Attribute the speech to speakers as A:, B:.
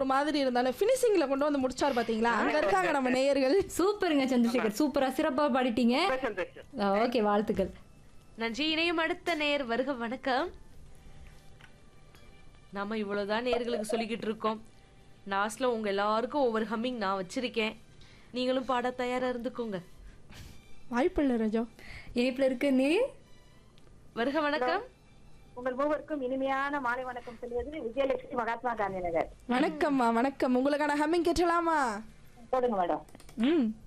A: ஒரு மாதிரி இருந்தாலும் ஃபினிஷிங்ல கொண்டு வந்து முடிச்சார் பாத்தீங்களா அங்க இருக்காங்க நம்ம நேயர்கள்
B: சூப்பருங்க சந்திரசேகர் சூப்பரா சிறப்பா பாடிட்டீங்க
C: சந்தோஷம்
B: ஓகே வாழ்த்துக்கள்
D: நன்றி இணையம் அடுத்த நேர் வருக வணக்கம் நாம இவ்வளவுதான் நேர்களுக்கு சொல்லிக்கிட்டு இருக்கோம் லாஸ்ட்ல உங்க எல்லாருக்கும் ஒவ்வொரு ஹம்மிங் நான் வச்சிருக்கேன் நீங்களும் பாட தயாரா இருந்துக்கோங்க
A: வாய்ப்பில்லை ரஜோ
B: இணைப்புல இருக்கு நீ
D: வருக வணக்கம்
E: உங்கள் மூவருக்கும் இனிமையான மாலை வணக்கம் சொல்வது விஜயலட்சுமி மகாத்மா காந்தி நகர்
A: வணக்கம்மா வணக்கம் உங்களுக்கான ஹம்மிங் கேட்டலாமா
E: போடுங்க மேடம்
A: ம்